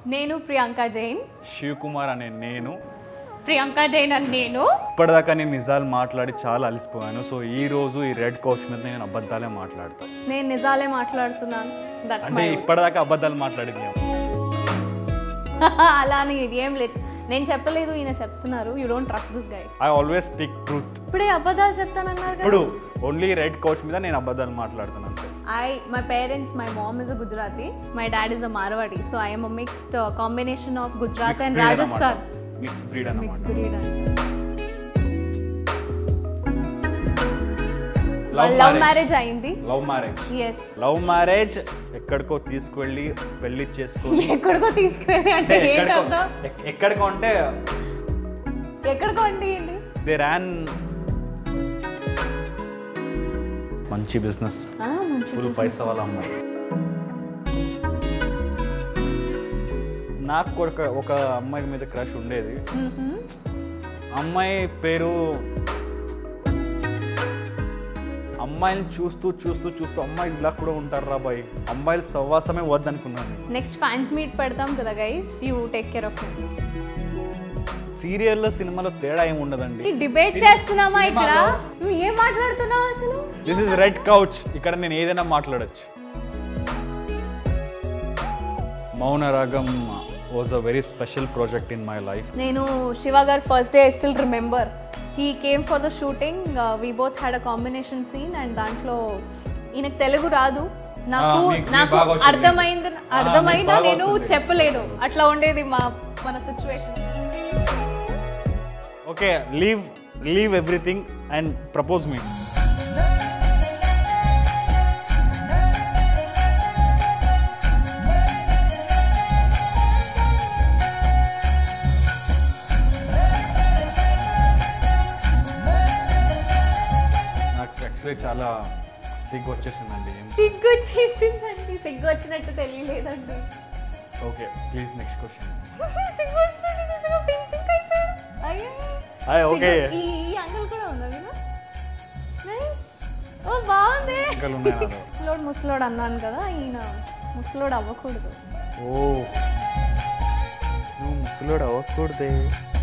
నేను ప్రియాంక జైన్ శివ్ కుమార్ అనే నేను ప్రియాంక జైన్ అని నేను ఇప్పటిదాకా నేను నిజాలు మాట్లాడి చాలా అలసిపోయాను సో ఈ రోజు ఈ రెడ్ కౌచ్ మీద నేను అబద్ధాలే మాట్లాడతాను నేను నిజాలే మాట్లాడుతున్నాను దట్స్ అంటే మై ఇప్పటిదాకా అబద్ధాలు మాట్లాడింది ఏమో. అలా అని ఏం లేదు నేను చెప్పలేదు ఈయన చెప్తున్నారు you don't trust this guy I always speak truth ఇప్పుడే అబద్ధాలు చెప్తానన్నారు కదా ఇప్పుడు ఓన్లీ రెడ్ కౌచ్ మీద నేను అబద్ధాలు మాట్లాడుతాను అంతే I my parents my mom is a Gujarati my dad is a Marwari so I'm a mixed combination of Gujarat and Rajasthan mix breed mix అన్నమాట బ్రీడ్ లవ్ లవ్ మ్యారేజ్ అయింది love marriage yes love marriage ఎక్కడికో తీసుకువెళ్ళి పెళ్లి చేసుకొని ఎక్కడికో తీసుకెళ్ళి అంటే అంటే ఏంటి ఎక్కడికో అర్థం ఎక్- ఎక్కడికో అంటే ఎక్కడికో అంటే ఏంటి దే ర్యాన్ మంచి బిజినెస్ ఆ, మంచి ఫుల్ పైసా వాళ్ళ అమ్మాయి నాకు కూడా ఒక ఒక అమ్మాయి మీద క్రష్ ఉండేది మ్మ్హమ్. అమ్మాయి పేరు అమ్మాయిని చూస్తూ చూస్తూ చూస్తూ అమ్మాయి ఇలా కూడా ఉంటారు రా బాయ్ అమ్మాయిల సహవాసమే వద్దనుకున్నాను నెక్స్ట్ ఫ్యాన్స్ మీట్ పెడతాం కదా guys you take care of సీరియల్లో సినిమాలో తేడా ఏమి ఉండదండి డిబేట్ చేస్తున్నామా ఇక్కడ నువ్వు ఏం మాట్లాడుతున్నావు అసలు దిస్ ఇస్ రెడ్ కౌచ్ ఇక్కడ నేను ఏదైనా మాట్లాడచ్చు Mouna Ragam was a very special project in my life నేను Shiva garu first day I still remember he came for the shooting we both had a combination scene and దాంట్లో ఈయనకు తెలుగు రాదు నాకు మీకు- మీకు నాకు బాగా వచ్చింది. అర్థమైంది ఆ, అర్థమైనా మీకు బాగా నేను వస్తుంది. చెప్పలేను అట్లా ఉండేది మా మన situation okay leave leave everything and propose me నాకు యాక్చువల్లీ చాలా సిగ్గు వచ్చేసిందండి సిగ్గు వచ్చేసిందండి సిగ్గు వచ్చినట్టు తెలియలేదండి ఓకే ప్లీజ్ నెక్స్ట్ క్వశ్చన్ సిగ్గు వస్తుంది నిజంగా పింక్ పింక్ అయిపోయారు అయ్యో హాయ్ ఓకే సిగ్గు- ఈ ఈ యాంగిల్ కూడా ఉందా మీరు నైస్ ఓ బాగుంది ఇంకా ఉన్నాయి నాలో ముసలోడు ముసలోడు అన్నాను కదా ఈయన ముసలోడు అవ్వకూడదు ఓ నువ్వు ముసలోడు అవ్వకూడదే